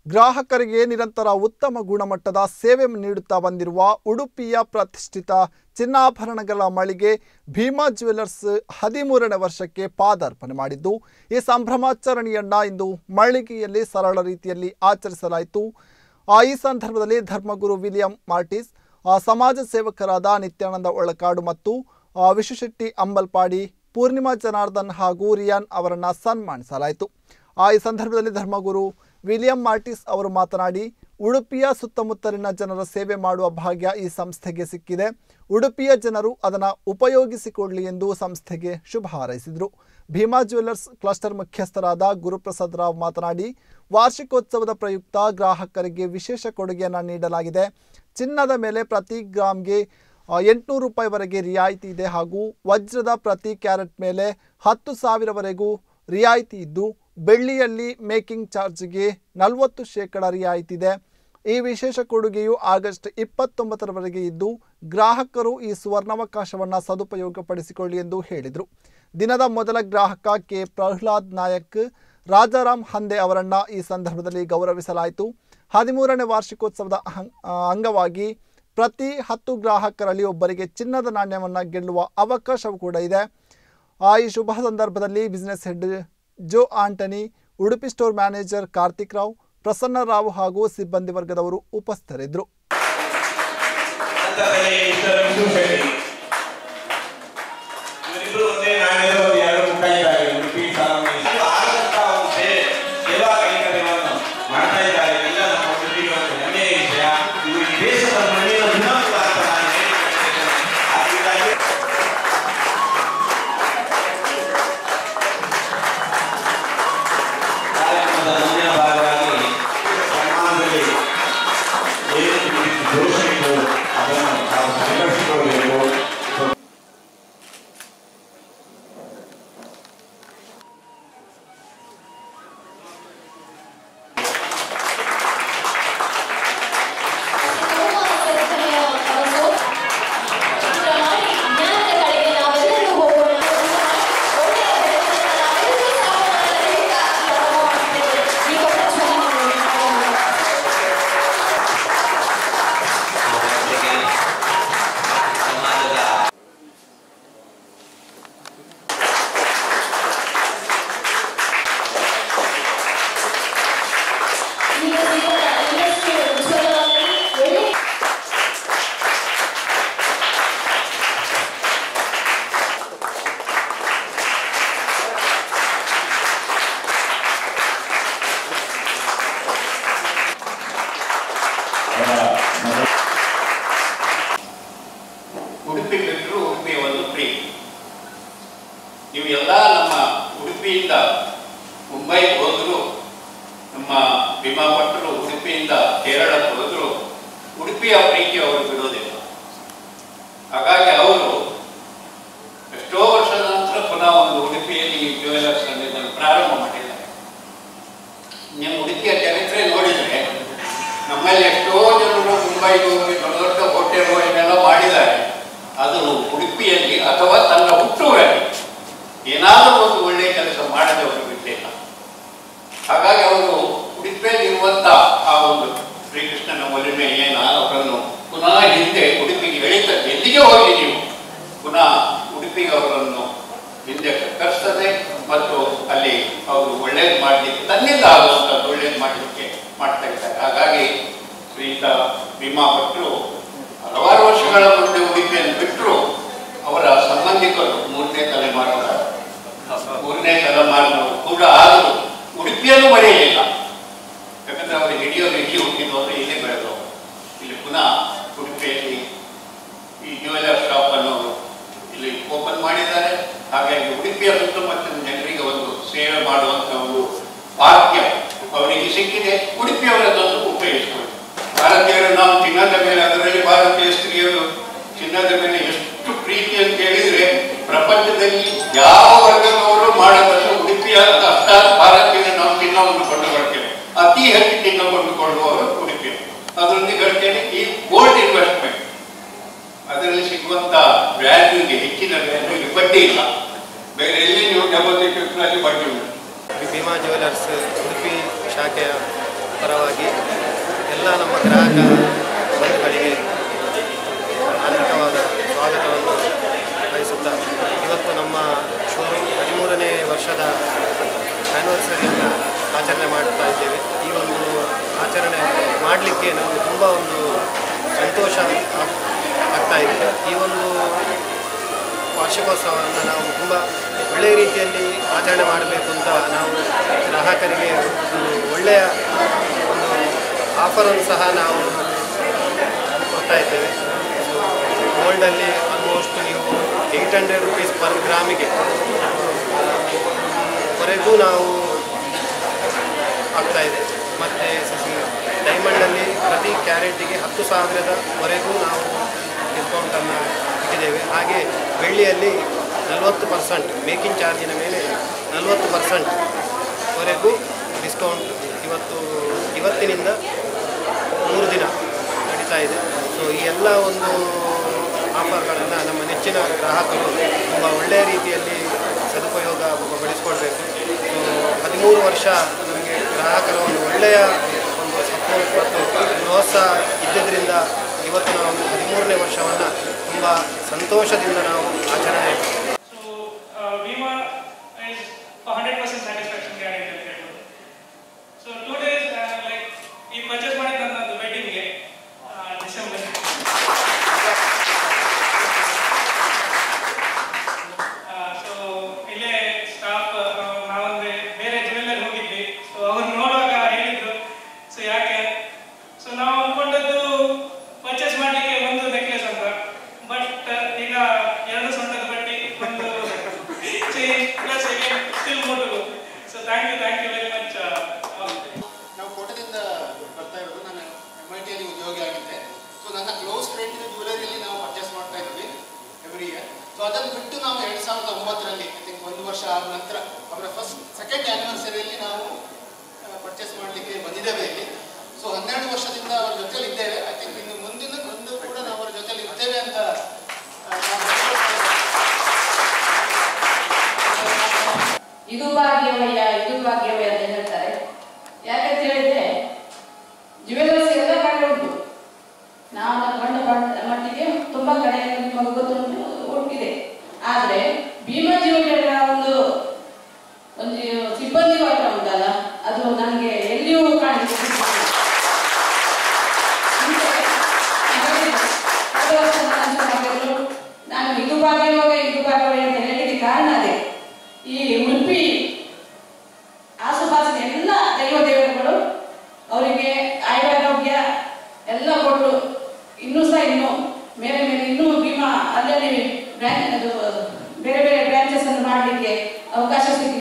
ಗ್ರಾಹಕರಿಗೆ ನಿರಂತರ ಉತ್ತಮ ಗುಣಮಟ್ಟದ ಸೇವೆ ನೀಡುತ್ತಾ ಬಂದಿರುವ ಉಡುಪಿಯ ಪ್ರತಿಷ್ಠಿತ ಚಿನ್ನಾಭರಣಗಳ ಮಳಿಗೆ ಭೀಮಾ ಜ್ಯುವೆಲ್ಲರ್ಸ್ ಹದಿಮೂರನೇ ವರ್ಷಕ್ಕೆ ಪಾದಾರ್ಪಣೆ ಮಾಡಿದ್ದು ಈ ಸಂಭ್ರಮಾಚರಣೆಯನ್ನ ಇಂದು ಮಳಿಗೆಯಲ್ಲಿ ಸರಳ ರೀತಿಯಲ್ಲಿ ಆಚರಿಸಲಾಯಿತು ಆ ಈ ಸಂದರ್ಭದಲ್ಲಿ ಧರ್ಮಗುರು ವಿಲಿಯಂ ಮಾರ್ಟಿಸ್ ಆ ಸಮಾಜ ಸೇವಕರಾದ ನಿತ್ಯಾನಂದ ಒಳಕಾಡು ಮತ್ತು ಆ, ವಿಶುಶೆಟ್ಟಿ ಅಂಬಲ್ಪಾಡಿ ಪೂರ್ಣಿಮಾ ಜನಾರ್ದನ್ ಹಾಗೂ ರಿಯಾನ್ ಅವರನ್ನ ಸನ್ಮಾನಿಸಲಾಯಿತು ಆ ಈ ಸಂದರ್ಭದಲ್ಲಿ ಧರ್ಮಗುರು ವಿಲಿಯಂ ಮಾರ್ಟಿಸ್ ಅವರು ಮಾತನಾಡಿ ಉಡುಪಿಯ ಸುತ್ತಮುತ್ತಲಿನ ಜನರ ಸೇವೆ ಮಾಡುವ ಭಾಗ್ಯ ಈ ಸಂಸ್ಥೆಗೆ ಸಿಕ್ಕಿದೆ ಉಡುಪಿಯ ಜನರು ಅದನ್ನು ಉಪಯೋಗಿಸಿಕೊಳ್ಳಿ ಎಂದು ಸಂಸ್ಥೆಗೆ ಶುಭ ಹಾರೈಸಿದರು ಭೀಮಾ ಜ್ಯುವೆಲ್ಲರ್ಸ್ ಕ್ಲಸ್ಟರ್ ಮುಖ್ಯಸ್ಥರಾದ ಗುರುಪ್ರಸಾದ್ ರಾವ್ ಮಾತನಾಡಿ ವಾರ್ಷಿಕೋತ್ಸವದ ಪ್ರಯುಕ್ತ ಗ್ರಾಹಕರಿಗೆ ವಿಶೇಷ ಕೊಡುಗೆಯನ್ನು ನೀಡಲಾಗಿದೆ ಚಿನ್ನದ ಮೇಲೆ ಪ್ರತಿ ಗ್ರಾಮ್ಗೆ ಎಂಟುನೂರು ರೂಪಾಯಿವರೆಗೆ ರಿಯಾಯಿತಿ ಇದೆ ಹಾಗೂ ವಜ್ರದ ಪ್ರತಿ ಕ್ಯಾರೆಟ್ ಮೇಲೆ ಹತ್ತು ಸಾವಿರವರೆಗೂ ರಿಯಾಯಿತಿ ಇದ್ದು ಬೆಳ್ಳಿಯಲ್ಲಿ ಮೇಕಿಂಗ್ ಚಾರ್ಜ್ಗೆ ನಲವತ್ತು ಶೇಕಡ ರಿಯಾಯಿತಿ ಇದೆ ಈ ವಿಶೇಷ ಕೊಡುಗೆಯು ಆಗಸ್ಟ್ ಇಪ್ಪತ್ತೊಂಬತ್ತರವರೆಗೆ ಇದ್ದು ಗ್ರಾಹಕರು ಈ ಸುವರ್ಣಾವಕಾಶವನ್ನು ಸದುಪಯೋಗಪಡಿಸಿಕೊಳ್ಳಿ ಎಂದು ಹೇಳಿದರು ದಿನದ ಮೊದಲ ಗ್ರಾಹಕ ಕೆ ಪ್ರಹ್ಲಾದ್ ನಾಯಕ್ ರಾಜಾರಾಮ್ ಹಂದೆ ಅವರನ್ನು ಈ ಸಂದರ್ಭದಲ್ಲಿ ಗೌರವಿಸಲಾಯಿತು ಹದಿಮೂರನೇ ವಾರ್ಷಿಕೋತ್ಸವದ ಅಹಂ- ಆ, ಅಂಗವಾಗಿ ಪ್ರತಿ ಹತ್ತು ಗ್ರಾಹಕರಲ್ಲಿ ಒಬ್ಬರಿಗೆ ಚಿನ್ನದ ನಾಣ್ಯವನ್ನು ಗೆಲ್ಲುವ ಅವಕಾಶವೂ ಕೂಡ ಇದೆ ಆ ಈ ಶುಭ ಸಂದರ್ಭದಲ್ಲಿ business head Joe Antony Udupi store manager Karthik Rao Prasanna Rao ಹಾಗೂ ಸಿಬ್ಬಂದಿ ವರ್ಗದವರು ಉಪಸ್ಥಿತರಿದ್ದರು ನಂತರದಲ್ಲಿ ಮಿಸ್ಟರ್ ವಿಷ್ಣು ಶೆಟ್ಟಿ ಇವರಿಬ್ರು ಒಂದೇ ನಾಣ್ಯದ ಒಂದು ಎರಡು ಮುಖಾಯಿದ್ದಾರೆ ಉಡುಪಿ ಸಾಮಾನ್ಯ ಇದು ಆದಂತ ಒಂದು ಸೇ- ಸೇವಾ ಕೈಂಕರ್ಯವನ್ನು ಮಾಡ್ತಾ ಇದ್ದಾರೆ ಎಲ್ಲ ನಮ್ಮ ಉಡುಪಿಗೆ ಒಂದು ಹೆಮ್ಮೆಯ ವಿಷಯ ಇದು ಈ ದೇಶದ ಮಣ್ಣಿನ ಉನ್ನತ ಅಂತ ನಾನು ಹೇಳಿದ್ದೇನೆ. ಹಾಗಾಗಿ ಕಾರ್ಯಕ್ರಮದ ಮುಂದಿನ ಭಾಗವಾಗಿ ಸನ್ಮಾನದಲ್ಲಿ ಏನು ರೀತಿ ದೋಷ ಇತ್ತು ಅದನ್ನು ನಾವು ಸರಿಪಡಿಸಿಕೊಳ್ಳಬೇಕು ಉಡುಪಿ ಬಿಟ್ಟರು ಉಡುಪಿಯ ಒಂದು ಪ್ರೀತಿ ನೀವು ಎಲ್ಲ ನಮ್ಮ ಉಡುಪಿಯಿಂದ ಮುಂಬೈಗೆ ಹೋದರು ನಮ್ಮ ಭೀಮಾ ಭಟ್ರು ಉಡುಪಿಯಿಂದ ಕೇರಳಕ್ಕೆ ಹೋದರು ಉಡುಪಿಯ ಪ್ರೀತಿ ಅವರು ಬಿಡೋದಿಲ್ಲ ಹಾಗಾಗಿ ಅವರು ಎಷ್ಟೋ ವರ್ಷದ ನಂತರ ಪುನಃ ಒಂದು ಉಡುಪಿಯಲ್ಲಿ ಜ್ಯುವೆಲರ್ಸ್ ಅನ್ನೋದನ್ನು ಪ್ರಾರಂಭ ಮಾಡಿದ್ದಾರೆ ನೀವು ಉಡುಪಿಯ ಚರಿತ್ರೆ ನೋಡಿದರೆ ನಮ್ಮಲ್ಲಿ ಎಷ್ಟೋ ಜನರು ಮುಂಬೈಗೆ ಹೋಗಿ ದೊಡ್ಡ ದೊಡ್ಡ ಹೋಟೆಲ್ ಇದನ್ನೆಲ್ಲ ಮಾಡಿದ್ದಾರೆ ಅದು ಉಡುಪಿಯಲ್ಲಿ ಅಥವಾ ತನ್ನ ಹುಟ್ಟೂರಲ್ಲಿ ಏನಾದರೂ ಒಂದು ಒಳ್ಳೆಯ ಕೆಲಸ ಮಾಡದವರು ಬಿಟ್ಟಿಲ್ಲ ಹಾಗಾಗಿ ಅವರು ಉಡುಪಿಯಲ್ಲಿ ಇರುವಂತ ಆ ಒಂದು ಶ್ರೀಕೃಷ್ಣನ ಒಲಿಮೆ ಏನು ಅವರನ್ನು ಪುನಃ ಹಿಂದೆ ಉಡುಪಿಗೆ ಎಳಿತದೆ ಎಲ್ಲಿಗೆ ಹೋಗಿ ನೀವು ಪುನಃ ಉಡುಪಿಗೆ ಅವರನ್ನು ಹಿಂದೆ ಕರ್ತದೆ ಮತ್ತು ಅಲ್ಲಿ ಅವರು ಒಳ್ಳೇದು ಮಾಡಲಿಕ್ಕೆ ತನ್ನಿಂದ ಆಗುವಂಥದ್ದು ಒಳ್ಳೇದು ಮಾಡಲಿಕ್ಕೆ ಮಾಡ್ತಾ ಇದ್ದಾರೆ ಹಾಗಾಗಿ ಶ್ರೀಯುತ ಭೀಮಾ ಭಟ್ರು ಹಲವಾರು ವರ್ಷಗಳ ಮುಂದೆ ಉಡುಪಿಯನ್ನು ಬಿಟ್ಟರು ಅವರ ಸಂಬಂಧಿಕರು ಮೂರನೇ ತಲೆಮಾರಿನ ಮೂರನೇ ತಲೆಮಾರಿನವರು ಕೂಡ ಆದರೂ ಉಡುಪಿಯನ್ನು ಮರೆಯಲಿಲ್ಲ ಯಾಕಂದ್ರೆ ಅವರು ಹಿಡಿಯೋರು ಇಲ್ಲಿ ಹುಟ್ಟಿದವರು ಇಲ್ಲೇ ಬೆಳೆದವರು ಇಲ್ಲಿ ಪುನಃ ಉಡುಪಿಯಲ್ಲಿ ಈ ಜ್ಯುವೆಲರ್ ಶಾಪ್ ಅನ್ನು ಅವರು ಇಲ್ಲಿ ಓಪನ್ ಮಾಡಿದ್ದಾರೆ ಹಾಗಾಗಿ ಉಡುಪಿಯ ಸುತ್ತಮುತ್ತಲಿನ ಜನರಿಗೆ ಒಂದು ಸೇವೆ ಮಾಡುವಂತ ಒಂದು ಭಾಗ್ಯ ಅವರಿಗೆ ಸಿಕ್ಕಿದೆ ಉಡುಪಿಯವರದೊಂದು ಉಪಯೋಗಿಸಿಕೊಳ್ಳಿ ಭಾರತೀಯರು ನಾವು ಚಿನ್ನದ ಮೇಲೆ ಅದರಲ್ಲಿ ಭಾರತೀಯ ಸ್ತ್ರೀಯರು ಚಿನ್ನದ ಮೇಲೆ ಎಷ್ಟು ಪ್ರೀತಿ ಅಂತ ಹೇಳಿದ್ರೆ ಪ್ರಪಂಚದಲ್ಲಿ ಯಾವ ವರ್ಗದವರು ಮಾಡದನ್ನು ಉಡುಪಿಯ ಅರ್ಥ ಭಾರತೀಯರು ನಾವು ಚಿನ್ನವನ್ನು ಕೊಂಡುಕೊಳ್ತೇವೆ ಅತಿ ಹೆಚ್ಚು ಚಿನ್ನ ಕೊಂಡುಕೊಳ್ಳುವವರು ಉಡುಪಿ ಅದರೊಂದಿಗೆ ಹೇಳ್ತೇನೆ ಈ ಗೋಲ್ಡ್ ಇನ್ವೆಸ್ಟ್ಮೆಂಟ್ ಅದರಲ್ಲಿ ಸಿಗುವಂತ ವ್ಯಾಲ್ಯೂಗೆ ಹೆಚ್ಚಿನ ವ್ಯಾಲ್ಯೂಗೆ ಬಡ್ಡಿ ಇಲ್ಲ ಬೇರೆ ಎಲ್ಲಿ ನೀವು ಡೆಪಾಸಿಟ್ ಇಟ್ಟರೆ ಅಲ್ಲಿ ಬಡ್ಡಿ ಉಂಟು ಭೀಮಾ ಜ್ಯುವೆಲರ್ಸ್ ಉಡುಪಿ ಶಾಖೆಯ ಪರವಾಗಿ ಎಲ್ಲ ನಮ್ಮ ಗ್ರಾಹಕ ಬಂಧುಗಳಿಗೆ ಆರ್ಥಿಕವಾದ ಸ್ವಾಗತವನ್ನು ಬಯಸುತ್ತಾ ಇವತ್ತು ನಮ್ಮ ಶೋರೂಮ್ ಹದಿಮೂರನೇ ವರ್ಷದ ಆ್ಯನಿವರ್ಸರಿಯನ್ನು ಆಚರಣೆ ಮಾಡ್ತಾ ಇದ್ದೇವೆ ಈ ಒಂದು ಆಚರಣೆ ಮಾಡಲಿಕ್ಕೆ ನಮಗೆ ತುಂಬ ಒಂದು ಸಂತೋಷ ಆಗ್- ಆಗ್ತಾ ಇದೆ ಈ ಒಂದು ವಾರ್ಷಿಕೋತ್ಸವವನ್ನು ನಾವು ತುಂಬ ಒಳ್ಳೆಯ ರೀತಿಯಲ್ಲಿ ಆಚರಣೆ ಮಾಡಬೇಕು ಅಂತ ನಾವು ಗ್ರಾಹಕರಿಗೆ ಒಂದು ಒಳ್ಳೆಯ ಒಂದು ಆಫರನ್ನು ಸಹ ನಾವು ಕೊಡ್ತಾ ಇದ್ದೇವೆ ಗೋಲ್ಡಲ್ಲಿ ಆಲ್ಮೋಸ್ಟ್ ನೀವು ಏಯ್ಟ್ ಹಂಡ್ರೆಡ್ ರುಪೀಸ್ ಪರ್ ಗ್ರಾಮಿಗೆ ವರೆಗೂ ನಾವು ಆಗ್ತಾ ಇದೆ ಮತ್ತು ಡೈಮಂಡಲ್ಲಿ ಪ್ರತಿ ಕ್ಯಾರೆಟಿಗೆ ಹತ್ತು ಸಾವಿರದವರೆಗೂ ನಾವು ಡಿಸ್ಕೌಂಟನ್ನು ಇಟ್ಟಿದ್ದೇವೆ ಹಾಗೆ ಬೆಳ್ಳಿಯಲ್ಲಿ ನಲವತ್ತು ಪರ್ಸೆಂಟ್ ಮೇಕಿಂಗ್ ಚಾರ್ಜಿನ ಮೇಲೆ ನಲವತ್ತು ಪರ್ಸೆಂಟ್ ವರೆಗೂ ಡಿಸ್ಕೌಂಟ್ ಇವತ್ತು ಇವತ್ತಿನಿಂದ ಮೂರು ದಿನ ನಡೀತಾ ಇದೆ ಸೊ ಈ ಎಲ್ಲ ಒಂದು ಆಫರ್ಗಳನ್ನು ನಮ್ಮ ನೆಚ್ಚಿನ ಗ್ರಾಹಕರು ತುಂಬ ಒಳ್ಳೆಯ ರೀತಿಯಲ್ಲಿ ಸದುಪಯೋಗ ಪಡಿಸ್ಕೊಳ್ಬೇಕು ಸೊ ಹದಿಮೂರು ವರ್ಷ ನಮಗೆ ಗ್ರಾಹಕರ ಒಂದು ಒಳ್ಳೆಯ ಒಂದು ಸಪೋರ್ಟ್ ಮತ್ತು ಪ್ರೋತ್ಸಾಹ ಇದ್ದಿದ್ದರಿಂದ ಇವತ್ತು ನಾವು ಹದಿಮೂರನೇ ವರ್ಷವನ್ನು ತುಂಬ ಸಂತೋಷದಿಂದ ನಾವು ಆಚರಣೆ So, uh, Bima is for 100% satisfaction guarantee ಅಂತ ಹೇಳ್ಬೋದು. So, two days, uh, like, ಈ purchase ಮಾಡಿದ ನನ್ನದು wedding ಗೆ, ಆ, ಡಿಸೆಂಬರ್. ಆ, so, ಇಲ್ಲೇ staff, ಆ, ನಾವೊಂದು ಬೇರೆ jewelry ಹೋಗಿದ್ವಿ. So, ಅವ್ರು ನೋಡುವಾಗ ಹೇಳಿದ್ರು, so ಯಾಕೆ? So, ನಾವು ಅನ್ಕೊಂಡದ್ದು ಪರ್ಚೇಸ್ ಮಾಡಲಿಕ್ಕೆ ಒಂದು ನೆಕ್ಲೆಸ್ ಅಂತ ಬಟ್ ಈಗ ಎರಡು ಸೊಂಟದ ಬಟ್ಟಿ ಒಂದು ಚೈನ್ ಪ್ಲಸ್ ಅಗೇನ್ ಸ್ಟಿಲ್ ಮೋಟು so thank you thank you very much ನಾವು ಕೋಟದಿಂದ ಬರ್ತಾ ಇರೋದು ನಾನು ಎಮ್ ಐ ಟಿಯಲ್ಲಿ ಉದ್ಯೋಗಿ ಆಗಿದ್ದೆ ಸೊ ನನ್ನ ಕ್ಲೋಸ್ ಫ್ರೆಂಡಿನ ಜ್ಯುವೆಲರಿಯಲ್ಲಿ ನಾವು ಪರ್ಚೇಸ್ ಮಾಡ್ತಾ ಇದ್ವಿ ಎವ್ರಿ ಇಯರ್ ಸೊ ಅದನ್ನು ಬಿಟ್ಟು ನಾವು ಎರಡು ಸಾವಿರದ ಒಂಬತ್ತರಲ್ಲಿ ಐ ಥಿಂಕ್ ಒಂದು ವರ್ಷ ಆದ ನಂತರ ಅವರ ಫಸ್ಟ್ ಸೆಕೆಂಡ್ ಆ್ಯನಿವರ್ಸರಿಯಲ್ಲಿ ನಾವು ಪರ್ಚೇಸ್ ಮಾಡಲಿಕ್ಕೆ ಬಂದಿದ್ದೇವೆ ಇಲ್ಲಿ ಸೊ ಹನ್ನೆರಡು ವರ್ಷದಿಂದ ಅವರ ಜೊತೆಲಿ ಇದ್ದೇವೆ ಐ ಥಿಂಕ್ ಇನ್ನು ಮುಂದಿನ ಒಂದು ಕೂಡ ನಾವು ಅವರ ಜೊತೆಲಿ ಇರ್ತೇವೆ ಅಂತ ಆ, ನಾವು ಇದು ಭಾಗ್ಯವಯ್ಯ ಇದು ಭಾಗ್ಯವಯ್ಯ ಅಂತ ಹೇಳ್ತಾರೆ ಯಾಕಂತ ಹೇಳಿದ್ರೆ ಜ್ಯುವೆಲರ್ಸ್ ಎಲ್ಲ ಕಡೆ ಉಂಟು ನಾನು ಕಂಡ ಪಟ್ಟ- ಮಟ್ಟಿಗೆ ತುಂಬಾ ಕಡೆ ನಿಮಗೆ ಗೊತ್ತುಂಟು ಉಂಟಿದೆ ಆದ್ರೆ ಭೀಮಾ ಜ್ಯುವೆಲರಿಯ ಒಂದು ಒಂದು ಸಿಬ್ಬಂದಿ ವರ್ಗ ಉಂಟಲ್ಲ ಅದು ನನಗೆ ಎಲ್ಲಿಯೂ ಕಾಣಿಸ್ತಾ ನಾನು ಇದು ಭಾಗ್ಯವಾಗ ಇದು ಭಾಗ್ಯವಯ್ಯ ಅಂತ ಹೇಳಿಕ್ಕೆ ಕಾರಣ ಅದೇ ಈ ಉಡುಪಿ ಆಸುಪಾಸಿನ ಎಲ್ಲ ದೈವ ದೇವರುಗಳು ಅವರಿಗೆ ಆಯುರಾರೋಗ್ಯ ಎಲ್ಲ ಕೊಟ್ಟು ಇನ್ನೂ ಸಹ ಇನ್ನು ಮೇಲೆ ಮೇಲೆ ಇನ್ನೂ ಭೀಮಾ ಅಲ್ಲಲ್ಲಿ ಬ್ರ್ಯಾಂಚ್ ಅದು ಬೇರೆ ಬೇರೆ ಬ್ರಾಂಚಸ್ ಅನ್ನು ಮಾಡಲಿಕ್ಕೆ ಅವಕಾಶ ಸಿಕ್ಕಿದೆ